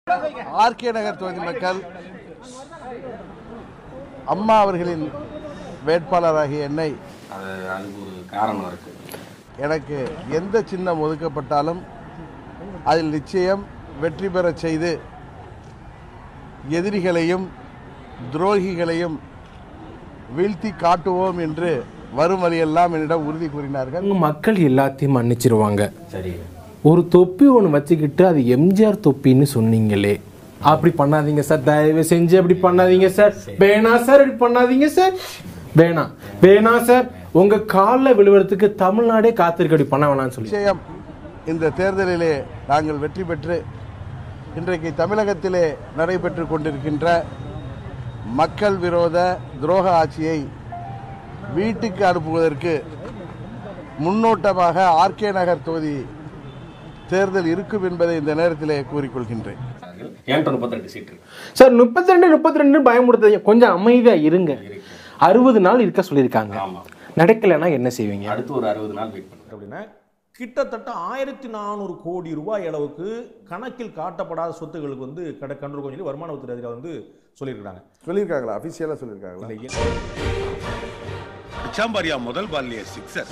RK நகர் தொகுதி மக்கள் அம்மா அவர்களின் வேட்பாளராகிய என்னை அது அதுக்கு ஒரு காரணம் இருக்கு எனக்கு எந்த சின்னம் ஒதுக்கப்பட்டாலும் அதில் நிச்சயம் வெற்றி பெறச் செய்து எதிரிகளையும் துரோகிகளையும் வீழ்த்தி காட்டுவோம் என்று வரும் வழியெல்லாம் என்னிடம் உறுதி கூறினார்கள் உங்க மக்கள் எல்லாத்தையும் மன்னிச்சிருவாங்க சரி ஒரு தொப்பி ஒன்று வச்சுக்கிட்டு அது எம்ஜிஆர் தொப்பின்னு சொன்னீங்களே அப்படி பண்ணாதீங்க சார் தயவு செஞ்சு அப்படி பண்ணாதீங்க சார் வேணாம் சார் அப்படி பண்ணாதீங்க சார் வேணாம் வேணாம் சார் உங்க காலில் விழுவறதுக்கு தமிழ்நாடே காத்திருக்கு அப்படி பண்ண வேணாம்னு சொல்லி நிச்சயம் இந்த தேர்தலிலே நாங்கள் வெற்றி பெற்று இன்றைக்கு தமிழகத்திலே நடைபெற்று கொண்டிருக்கின்ற மக்கள் விரோத துரோக ஆட்சியை வீட்டுக்கு அனுப்புவதற்கு முன்னோட்டமாக ஆர்கே நகர் தொகுதி தேர்தல் இருக்கும் என்பதை இந்த நேரத்திலே கூறிக்கொள்கின்றேன் என்கிட்ட முப்பத்தி ரெண்டு சீட் இருக்கு சார் முப்பத்தி ரெண்டு முப்பத்தி ரெண்டு பயமுடுத்தாதீங்க கொஞ்சம் அமைதியா இருங்க அறுபது நாள் இருக்க சொல்லியிருக்காங்க ஆமா நடக்கலைன்னா என்ன செய்வீங்க அடுத்து ஒரு அறுபது நாள் வெயிட் பண்ணுறேன் அப்படின்னா கிட்டத்தட்ட ஆயிரத்தி நானூறு கோடி ரூபாய் அளவுக்கு கணக்கில் காட்டப்படாத சொத்துகளுக்கு வந்து கட கண்ட்ரோல் சொல்லி வருமான வரித்துறை அதிகாரி வந்து சொல்லியிருக்காங்க சொல்லியிருக்காங்களா அபிஷியலாக சொல்லியிருக்காங்களா பிச்சாம்பாரியா முதல் பால்லையே சிக்ஸர்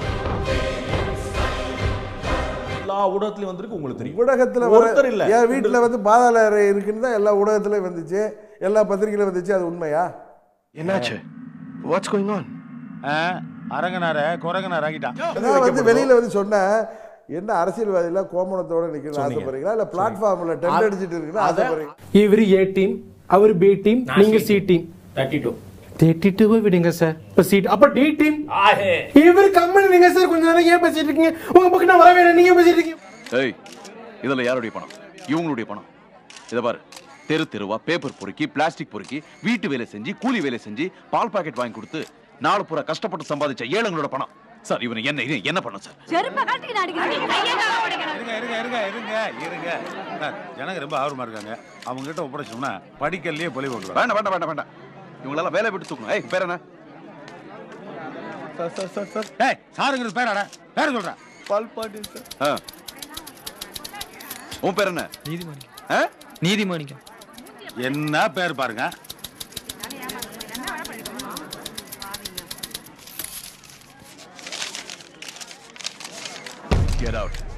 எல்லா ஊடகத்திலையும் வந்திருக்கு உங்களுக்கு தெரியும் ஊடகத்தில் ஒருத்தர் இல்ல என் வீட்டில் வந்து பாதாள அறை இருக்குன்னு தான் எல்லா ஊடகத்திலையும் வந்துச்சு எல்லா பத்திரிகையிலும் வந்துச்சு அது உண்மையா என்னாச்சு வாட்ஸ் கோயிங் ஆன் அரங்கனார குரங்கனார் ஆகிட்டான் நான் வந்து வெளியில வந்து சொன்னேன் என்ன அரசியல்வாதிலாம் கோமணத்தோட நிக்கணும்னு ஆசைப்படுறீங்களா இல்ல பிளாட்ஃபார்ம்ல டென்ட் அடிச்சிட்டு இருக்குன்னு அத- ஆசைப்படுறீங்க இவர் ஏ டீம் அவர் பி டீம் நீங்க C team thirty two thirty டூவை விடுங்க சார் இப்போ சீட் அப்ப டி டீம் இவர் கம்பெனி நீங்க சார் கொஞ்ச நேரம் ஏன் பேசிட்டு இருக்கீங்க உங்க பக்கம் நான் வர வேணாம் நீங்க பேசிட்டு இருக்கீங்க ஏய் இதுல யாருடைய பணம் இவங்களுடைய பணம் இத பாரு தெரு தெருவா பேப்பர் பொறுக்கி பிளாஸ்டிக் பொறுக்கி வீட்டு வேலை செஞ்சு கூலி வேலை செஞ்சு பால் பாக்கெட் வாங்கி கொடுத்து நாலு பூரா கஷ்டப்பட்டு சம்பாதிச்ச ஏழைங்களோட பணம் சார் இவனை என்ன இது என்ன பண்ணும் சார் செருப்ப கழட்டி அடிக்கிறேன் இருங்க இருங்க இருங்க இருங்க இருங்க சார், ஜனங்க ரொம்ப ஆர்வமா இருக்காங்க அவங்க கிட்ட ஒப்படைச்சோம்னா படிக்கல்லையே பொலி போட்டுருவாங்க வேண்டாம் வேண்டாம் வேண்டாம் வேண்டாம் இவங்களெல்லாம் வேலை விட்டு தூக்கணும் ஏய் பேர் என்ன சார் சார் சார் சார் ஏய் சாருங்கிறது பேராடா பேர் சொல்றேன் பால் பாட்டி சார் ஆ. உன் பேர் என்ன நீதிமணி ஆ? நீதிமணிக்கம் என்ன பேர் பாருங்க Get out.